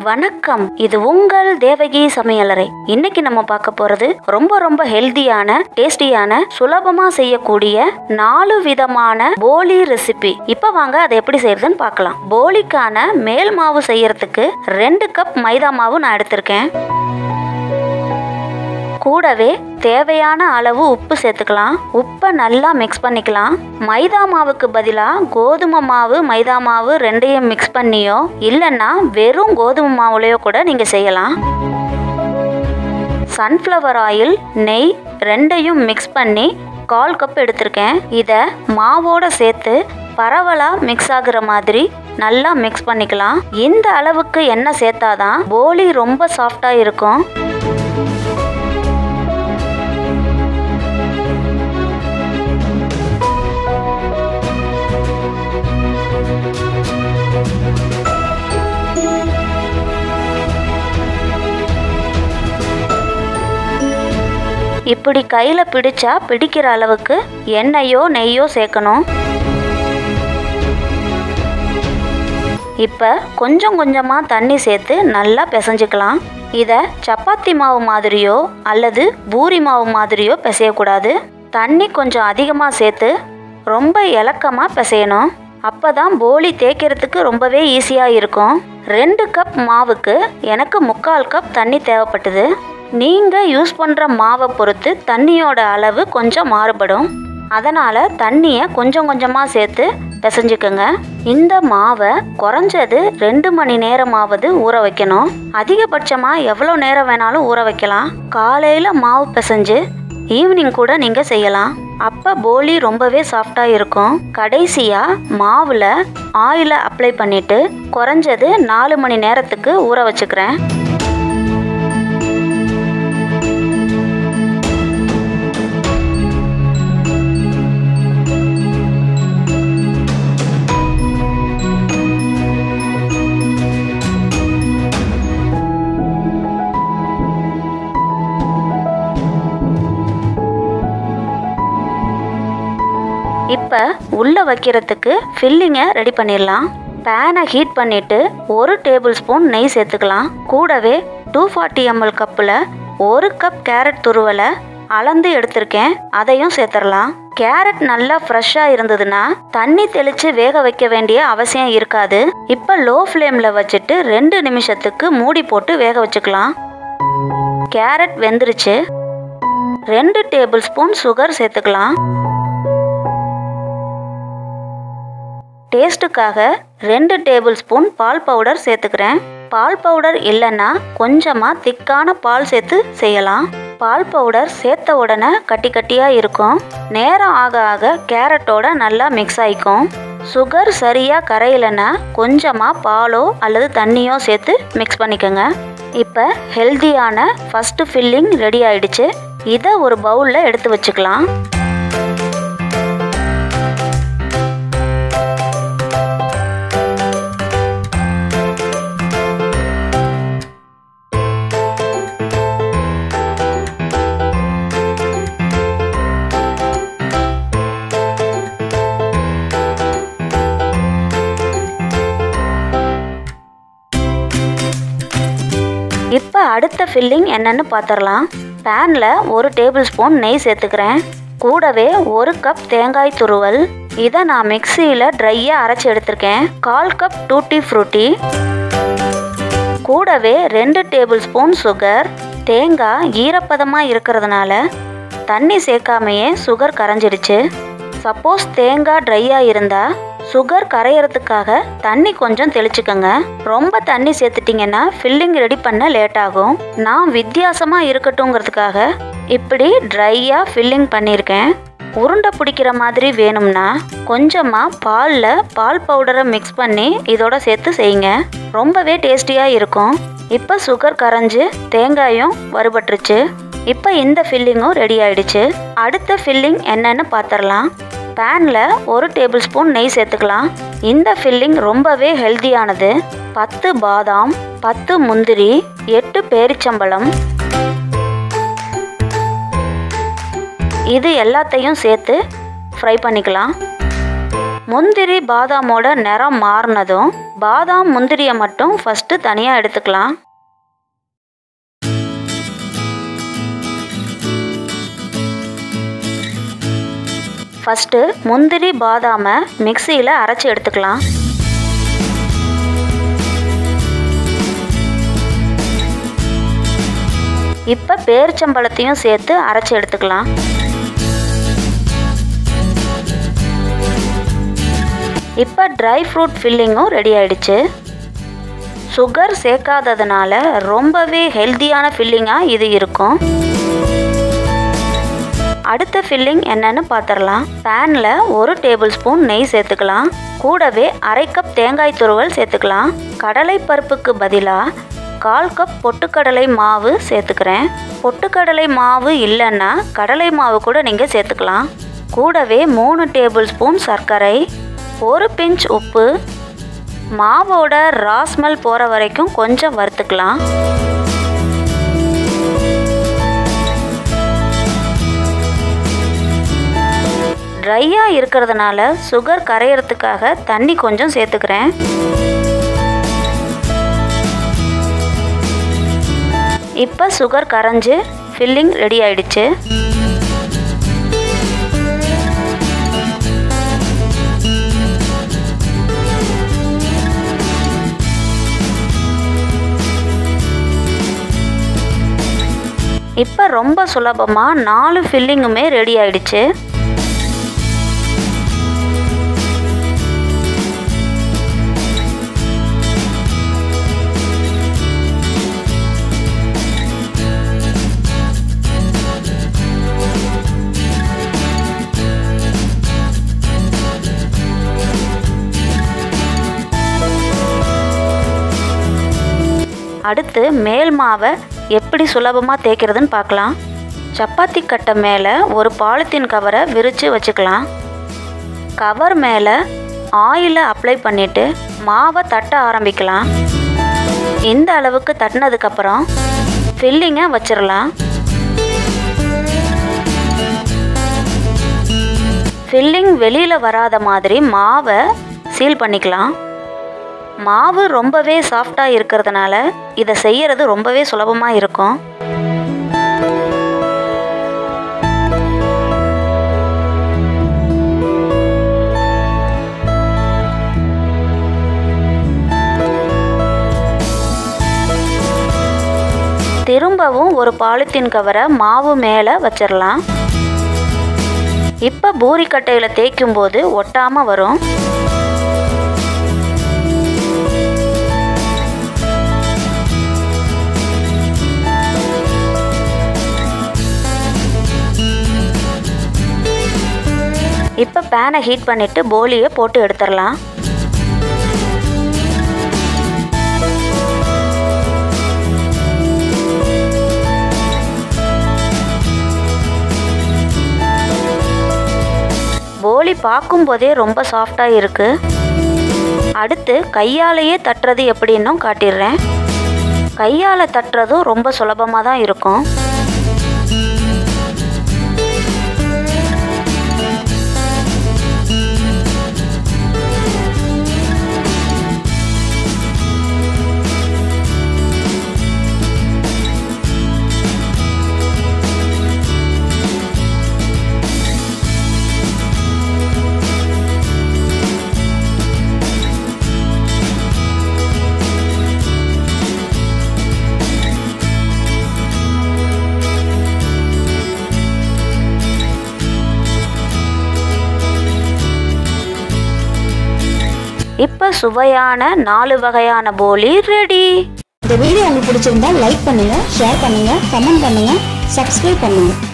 வணக்கம் இது உங்கள் தேவகி சமையலறை இன்னைக்கு நம்ம பார்க்க போறது ரொம்ப ரொம்ப ஹெல்தியான டேஸ்டியான சுலபமா செய்யக்கூடிய நாலு விதமான போலி ரெசிபி இப்ப வாங்க அதை எப்படி செய்யறதுன்னு பார்க்கலாம் போலிக்கான மேல் மாவு செய்யறதுக்கு ரெண்டு கப் மைதா மாவு நான் எடுத்திருக்கேன் கூடவே தேவையான அளவு உப்பு சேர்த்துக்கலாம் உப்பை நல்லா மிக்ஸ் பண்ணிக்கலாம் மைதா மாவுக்கு பதிலாக கோதுமை மாவு மைதா மாவு ரெண்டையும் மிக்ஸ் பண்ணியோ இல்லைன்னா வெறும் கோதுமை மாவுலையோ கூட நீங்கள் செய்யலாம் சன்ஃப்ளவர் ஆயில் நெய் ரெண்டையும் மிக்ஸ் பண்ணி கால் கப் எடுத்திருக்கேன் இதை மாவோட சேர்த்து பரவலாக மிக்ஸ் ஆகுற மாதிரி நல்லா மிக்ஸ் பண்ணிக்கலாம் இந்த அளவுக்கு எண்ணெய் சேர்த்தாதான் போலி ரொம்ப சாஃப்டாக இருக்கும் இப்படி கையில் பிடிச்சா பிடிக்கிற அளவுக்கு எண்ணெயோ நெய்யோ சேர்க்கணும் இப்போ கொஞ்சம் கொஞ்சமாக தண்ணி சேர்த்து நல்லா பிசைஞ்சுக்கலாம் இதை சப்பாத்தி மாவு மாதிரியோ அல்லது பூரி மாவு மாதிரியோ பிசையக்கூடாது தண்ணி கொஞ்சம் அதிகமாக சேர்த்து ரொம்ப இலக்கமாக பிசையணும் அப்போ தான் போலி தேய்க்கிறதுக்கு ரொம்பவே ஈஸியாக இருக்கும் ரெண்டு கப் மாவுக்கு எனக்கு முக்கால் கப் தண்ணி தேவைப்பட்டது நீங்கள் யூஸ் பண்ணுற மாவை பொறுத்து தண்ணியோட அளவு கொஞ்சம் மாறுபடும் அதனால் தண்ணியை கொஞ்சம் கொஞ்சமாக சேர்த்து பிசைஞ்சுக்கோங்க இந்த மாவை குறைஞ்சது ரெண்டு மணி நேரமாவது ஊற வைக்கணும் அதிகபட்சமாக எவ்வளோ நேரம் வேணாலும் ஊற வைக்கலாம் காலையில் மாவு பிசைஞ்சு ஈவினிங் கூட நீங்கள் செய்யலாம் அப்போ போலி ரொம்பவே சாஃப்டாக இருக்கும் கடைசியாக மாவில் ஆயிலை அப்ளை பண்ணிவிட்டு குறைஞ்சது நாலு மணி நேரத்துக்கு ஊற வச்சுக்கிறேன் இப்போ உள்ளே வைக்கிறதுக்கு ஃபில்லிங்கை ரெடி பண்ணிடலாம் பேனை ஹீட் பண்ணிவிட்டு ஒரு டேபிள் ஸ்பூன் நெய் சேர்த்துக்கலாம் கூடவே டூ ஃபார்ட்டி எம்எல் கப்பில் ஒரு கப் கேரட் துருவலை அளந்து எடுத்திருக்கேன் அதையும் சேர்த்துடலாம் கேரட் நல்லா ஃப்ரெஷ்ஷாக இருந்ததுன்னா தண்ணி தெளித்து வேக வைக்க வேண்டிய அவசியம் இருக்காது இப்போ லோ ஃப்ளேமில் வச்சுட்டு ரெண்டு நிமிஷத்துக்கு மூடி போட்டு வேக வச்சுக்கலாம் கேரட் வெந்துருச்சு ரெண்டு டேபிள் ஸ்பூன் சுகர் சேர்த்துக்கலாம் டேஸ்ட்டுக்காக ரெண்டு டேபிள் ஸ்பூன் பால் பவுடர் சேர்த்துக்கிறேன் பால் பவுடர் இல்லைன்னா கொஞ்சமாக திக்கான பால் சேர்த்து செய்யலாம் பால் பவுடர் சேர்த்த உடனே கட்டி கட்டியாக இருக்கும் நேரம் ஆக ஆக கேரட்டோட நல்லா மிக்ஸ் ஆகிக்கும் சுகர் சரியாக கரையிலன்னா கொஞ்சமாக பாலோ அல்லது தண்ணியோ சேர்த்து மிக்ஸ் பண்ணிக்கோங்க இப்போ ஹெல்தியான ஃபஸ்ட்டு ஃபில்லிங் ரெடி ஆயிடுச்சு இதை ஒரு பவுலில் எடுத்து வச்சுக்கலாம் இப்போ அடுத்த ஃபில்லிங் என்னன்னு பார்த்துடலாம் பேனில் ஒரு டேபிள் ஸ்பூன் நெய் சேர்த்துக்கிறேன் கூடவே ஒரு கப் தேங்காய் துருவல் இதை நான் மிக்சியில் ட்ரையாக அரைச்சி எடுத்திருக்கேன் கால் கப் டூட்டி ஃப்ரூட்டி கூடவே ரெண்டு டேபிள் ஸ்பூன் சுகர் தேங்காய் ஈரப்பதமாக இருக்கிறதுனால தண்ணி சேர்க்காமையே சுகர் கரைஞ்சிடுச்சு சப்போஸ் தேங்காய் ட்ரையாக இருந்தால் சுகர் கரையிறதுக்காக தண்ணி கொஞ்சம் தெளிச்சுக்கோங்க ரொம்ப தண்ணி சேர்த்துட்டிங்கன்னா ஃபில்லிங் ரெடி பண்ண லேட் ஆகும் நான் வித்தியாசமாக இருக்கட்டுங்கிறதுக்காக இப்படி ட்ரையாக ஃபில்லிங் பண்ணியிருக்கேன் உருண்டை பிடிக்கிற மாதிரி வேணும்னா கொஞ்சமாக பாலில் பால் பவுடரை மிக்ஸ் பண்ணி இதோட சேர்த்து செய்யுங்க ரொம்பவே டேஸ்டியாக இருக்கும் இப்போ சுகர் கரைஞ்சு தேங்காயும் வறுபட்டுருச்சு இப்போ இந்த ஃபில்லிங்கும் ரெடி ஆயிடுச்சு அடுத்த ஃபில்லிங் என்னன்னு பார்த்துடலாம் பேனில் ஒரு டேபிள் ஸ்பூன் நெய் சேர்த்துக்கலாம் இந்த ஃபில்லிங் ரொம்பவே ஹெல்தியானது பத்து பாதாம் பத்து முந்திரி எட்டு பேரிச்சம்பழம் இது எல்லாத்தையும் சேர்த்து ஃப்ரை பண்ணிக்கலாம் முந்திரி பாதாமோட நிறம் மாறினதும் பாதாம் முந்திரியை மட்டும் ஃபஸ்ட்டு தனியாக எடுத்துக்கலாம் ஃபஸ்ட்டு முந்திரி பாதாமை மிக்சியில் அரைச்சி எடுத்துக்கலாம் இப்போ பேரிச்சம்பழத்தையும் சேர்த்து அரைச்சி எடுத்துக்கலாம் இப்போ ட்ரை ஃப்ரூட் ஃபில்லிங்கும் ரெடி ஆயிடுச்சு சுகர் சேர்க்காததுனால ரொம்பவே ஹெல்த்தியான ஃபில்லிங்காக இது இருக்கும் அடுத்த ஃபில்லிங் என்னன்னு பார்த்துடலாம் பேனில் ஒரு டேபிள் ஸ்பூன் நெய் சேர்த்துக்கலாம் கூடவே அரை கப் தேங்காய் துருவல் சேர்த்துக்கலாம் கடலை பருப்புக்கு பதிலாக கால் கப் பொட்டுக்கடலை மாவு சேர்த்துக்கிறேன் பொட்டுக்கடலை மாவு இல்லைன்னா கடலை மாவு கூட நீங்கள் சேர்த்துக்கலாம் கூடவே மூணு டேபிள் ஸ்பூன் சர்க்கரை ஒரு பிஞ்ச் உப்பு மாவோட ராஸ்மெல் போகிற வரைக்கும் கொஞ்சம் வறுத்துக்கலாம் ட்ரையாக இருக்கிறதுனால சுகர் கரையிறதுக்காக தண்ணி கொஞ்சம் சேர்த்துக்கிறேன் இப்போ சுகர் கரைஞ்சு ஃபில்லிங் ரெடி ஆயிடுச்சு இப்போ ரொம்ப சுலபமாக நாலு ஃபில்லிங்குமே ரெடி ஆயிடுச்சு அடுத்து மேல் மாவை எப்படி சுலபமாக தேய்க்கிறதுன்னு பார்க்கலாம் சப்பாத்தி கட்டை மேலே ஒரு பாலித்தீன் கவரை விரித்து வச்சுக்கலாம் கவர் மேலே ஆயிலை அப்ளை பண்ணிவிட்டு மாவை தட்ட ஆரம்பிக்கலாம் இந்த அளவுக்கு தட்டினதுக்கப்புறம் ஃபில்லிங்கை வச்சிடலாம் ஃபில்லிங் வெளியில் வராத மாதிரி மாவை சீல் பண்ணிக்கலாம் மாவு ரொம்பவே சாஃப்டாக இருக்கிறதுனால இதை செய்யறது ரொம்பவே சுலபமாக இருக்கும் திரும்பவும் ஒரு பாலித்தீன் கவரை மாவு மேலே வச்சிடலாம் இப்போ பூரிக்கட்டையில் தேய்க்கும் போது ஒட்டாமல் வரும் இப்போ பேனை ஹீட் பண்ணிவிட்டு போலியை போட்டு எடுத்துடலாம் போலி பார்க்கும்போதே ரொம்ப சாஃப்டாக இருக்குது அடுத்து கையாலேயே தட்டுறது எப்படின்னும் காட்டிடுறேன் கையால் தட்டுறதும் ரொம்ப சுலபமாக தான் இருக்கும் இப்போ சுவையான நாலு வகையான போலி ரெடி இந்த வீடியோ உங்களுக்கு பிடிச்சிருந்தா லைக் பண்ணுங்க ஷேர் பண்ணுங்க கமெண்ட் பண்ணுங்க சப்ஸ்கிரைப் பண்ணுங்க